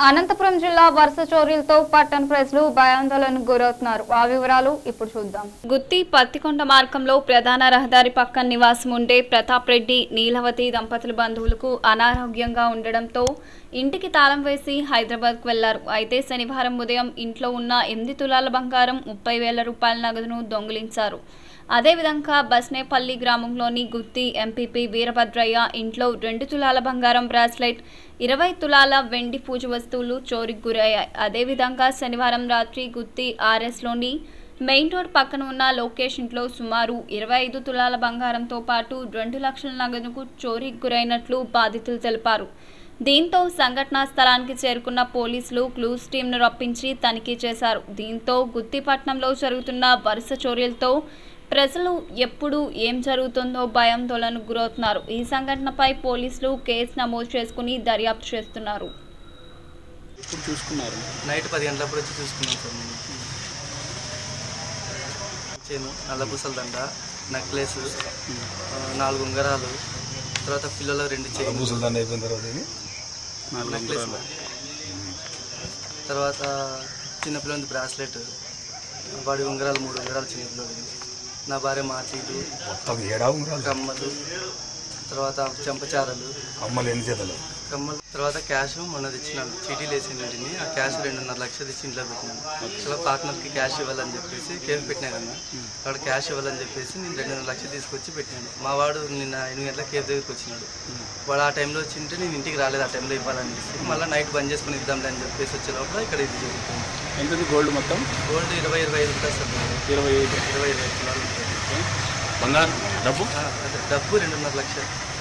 అనంతపురం జిల్లా వరుస చోరీలతో పట్టణ ప్రజలు భయాందోళనకు గురవుతున్నారు ఆ వివరాలు ఇప్పుడు చూద్దాం గుత్తి పత్తికొండ మార్గంలో ప్రధాన రహదారి పక్కన నివాసం ఉండే ప్రతాప్ రెడ్డి నీలవతి దంపతుల బంధువులకు అనారోగ్యంగా ఉండడంతో ఇంటికి తాళం వేసి హైదరాబాద్కు వెళ్లారు అయితే శనివారం ఉదయం ఇంట్లో ఉన్న ఎనిమిది తులాల బంగారం ముప్పై వేల రూపాయల నగదును దొంగిలించారు అదేవిధంగా బస్నేపల్లి గ్రామంలోని గుత్తి ఎంపీపీ వీరభద్రయ్య ఇంట్లో రెండు తులాల బంగారం బ్రాస్లెట్ ఇరవై తులాల వెండి పూజ వస్తువులు చోరీకి గురయ్యాయి అదేవిధంగా శనివారం రాత్రి గుత్తి ఆర్ఎస్లోని మెయిన్ రోడ్ పక్కన ఉన్న లొకేషన్లో సుమారు ఇరవై ఐదు తులాల బంగారంతో పాటు రెండు లక్షల నగదుకు చోరీకి గురైనట్లు బాధితులు తెలిపారు దీంతో సంఘటనా స్థలానికి చేరుకున్న పోలీసులు క్లూస్ టీంను రప్పించి తనిఖీ చేశారు దీంతో గుత్తిపట్నంలో జరుగుతున్న వరుస చోరీలతో ప్రజలు ఎప్పుడు ఏం జరుగుతుందో భయాందోళనకు గురవుతున్నారు ఈ సంఘటనపై పోలీసులు కేసు నమోదు చేసుకుని దర్యాప్తు చేస్తున్నారు ఇప్పుడు చూసుకున్నారు నైట్ పది గంటలప్పుడు వచ్చి చూసుకున్నాం సార్ మేము చేను నల్ల పూసల దండ నెక్లెస్ ఆ, నాలుగు ఉంగరాలు తర్వాత పిల్లల రెండు చైన్ ముసలిదాన్ని అయిపోయిన తర్వాత ఇది నాలుగు నెక్లెస్ ఉంగరాలు. తర్వాత చిన్నపిల్లలది బ్రాస్లెట్ వాడి ఉంగరాలు మూడు ఉంగరాలు చిన్నపిల్లలది నా భార్య మాచీలు మొత్తం ఏడా ఉంగరాలు కమ్మలు తర్వాత చెంపచారలు అమ్మలు ఎన్ని చేతలు కమ్మలు తర్వాత క్యాష్ మొన్న తెచ్చినాను చీటీలు వేసింది వీటిని ఆ క్యాష్ రెండున్నర లక్షలు తెచ్చి ఇంట్లో పెట్టినాను అసలు పార్ట్నర్కి క్యాష్ ఇవ్వాలని చెప్పేసి కేసు పెట్టినా కదా వాడు క్యాష్ ఇవ్వాలని చెప్పేసి నేను రెండున్నర లక్షలు తీసుకొచ్చి పెట్టినాను మా వాడు నిన్న ఎనిమిది గంటల కేఫ్ దగ్గరికి వచ్చినాడు వాడు ఆ టైంలో వచ్చింటే నేను ఇంటికి రాలేదు ఆ టైంలో ఇవ్వాలని చెప్పి మళ్ళీ నైట్ బంద్ చేసుకుని ఇద్దాంలే అని చెప్పేసి వచ్చే లోపల ఇక్కడ ఇది జరుగుతుంది ఎంతది గోల్డ్ మొత్తం గోల్డ్ ఇరవై ఇరవై ఐదు ఉంటుంది సార్ ఇరవై ఐదు ఇరవై ఇరవై ఐదు కిలోలు ఉంటుంది బంగారం డబ్బు ఆ, అదే డబ్బు రెండున్నర లక్షలు